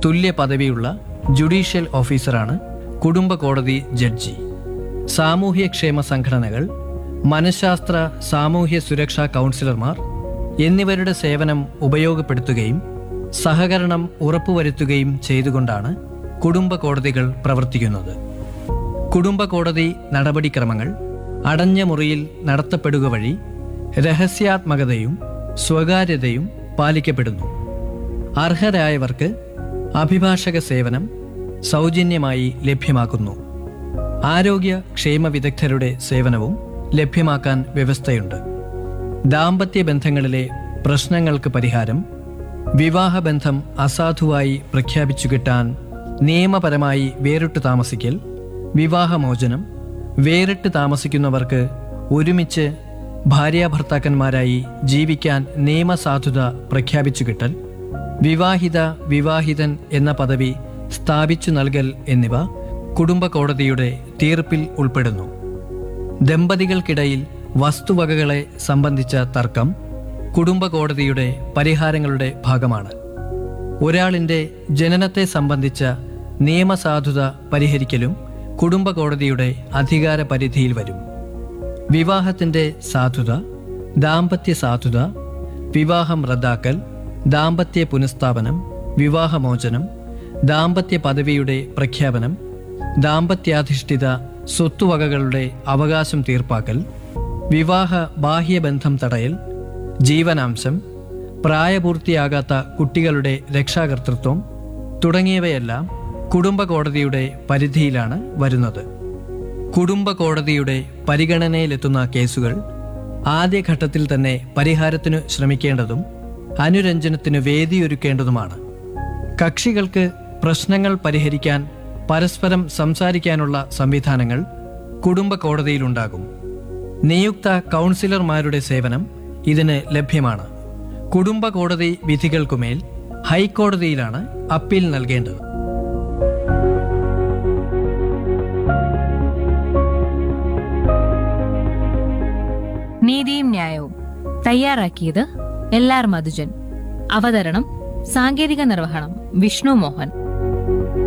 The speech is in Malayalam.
തുല്യ പദവിയുള്ള ജുഡീഷ്യൽ ഓഫീസറാണ് കുടുംബ കോടതി ജഡ്ജി സാമൂഹ്യക്ഷേമ സംഘടനകൾ മനഃശാസ്ത്ര സാമൂഹ്യ സുരക്ഷാ കൗൺസിലർമാർ എന്നിവരുടെ സേവനം ഉപയോഗപ്പെടുത്തുകയും സഹകരണം ഉറപ്പുവരുത്തുകയും ചെയ്തുകൊണ്ടാണ് കുടുംബ കോടതികൾ പ്രവർത്തിക്കുന്നത് കുടുംബ കോടതി നടപടിക്രമങ്ങൾ അടഞ്ഞ മുറിയിൽ നടത്തപ്പെടുക വഴി രഹസ്യാത്മകതയും സ്വകാര്യതയും പാലിക്കപ്പെടുന്നു അർഹരായവർക്ക് അഭിഭാഷക സേവനം സൗജന്യമായി ലഭ്യമാക്കുന്നു ആരോഗ്യ ക്ഷേമ വിദഗ്ധരുടെ സേവനവും ലഭ്യമാക്കാൻ വ്യവസ്ഥയുണ്ട് ദാമ്പത്യ ബന്ധങ്ങളിലെ പ്രശ്നങ്ങൾക്ക് പരിഹാരം വിവാഹബന്ധം അസാധുവായി പ്രഖ്യാപിച്ചു കിട്ടാൻ നിയമപരമായി വേറിട്ട് താമസിക്കൽ വിവാഹമോചനം വേറിട്ട് താമസിക്കുന്നവർക്ക് ഒരുമിച്ച് ഭാര്യാഭർത്താക്കന്മാരായി ജീവിക്കാൻ നിയമസാധുത പ്രഖ്യാപിച്ചു കിട്ടൽ വിവാഹിത വിവാഹിതൻ എന്ന പദവി സ്ഥാപിച്ചു നൽകൽ എന്നിവ കുടുംബ കോടതിയുടെ തീർപ്പിൽ ഉൾപ്പെടുന്നു ദമ്പതികൾക്കിടയിൽ വസ്തുവകകളെ സംബന്ധിച്ച തർക്കം കുടുംബ കോടതിയുടെ പരിഹാരങ്ങളുടെ ഭാഗമാണ് ഒരാളിൻ്റെ ജനനത്തെ സംബന്ധിച്ച നിയമസാധുത പരിഹരിക്കലും കുടുംബ കോടതിയുടെ അധികാര പരിധിയിൽ വരും വിവാഹത്തിൻ്റെ സാധുത ദാമ്പത്യ സാധുത വിവാഹം റദ്ദാക്കൽ ദാമ്പത്യ പുനഃസ്ഥാപനം വിവാഹമോചനം ദാമ്പത്യ പദവിയുടെ പ്രഖ്യാപനം ദാമ്പത്യാധിഷ്ഠിത സ്വത്തുവകകളുടെ അവകാശം തീർപ്പാക്കൽ വിവാഹ ബാഹ്യബന്ധം തടയൽ ജീവനാംശം പ്രായപൂർത്തിയാകാത്ത കുട്ടികളുടെ രക്ഷാകർതൃത്വം തുടങ്ങിയവയെല്ലാം കുടുംബ കോടതിയുടെ പരിധിയിലാണ് വരുന്നത് കുടുംബ കോടതിയുടെ പരിഗണനയിലെത്തുന്ന കേസുകൾ ആദ്യഘട്ടത്തിൽ തന്നെ പരിഹാരത്തിനു ശ്രമിക്കേണ്ടതും അനുരഞ്ജനത്തിനു വേദിയൊരുക്കേണ്ടതുമാണ് കക്ഷികൾക്ക് പ്രശ്നങ്ങൾ പരിഹരിക്കാൻ പരസ്പരം സംസാരിക്കാനുള്ള സംവിധാനങ്ങൾ കുടുംബ കോടതിയിലുണ്ടാകും നിയുക്ത കൗൺസിലർമാരുടെ സേവനം ഇതിന് ലഭ്യമാണ് കുടുംബ കോടതി വിധികൾക്കുമേൽ ഹൈക്കോടതിയിലാണ് അപ്പീൽ നൽകേണ്ടത് നീതിയും ന്യായവും തയ്യാറാക്കിയത് എൽ ആർ മധുജൻ അവതരണം സാങ്കേതിക നിർവഹണം വിഷ്ണു മോഹൻ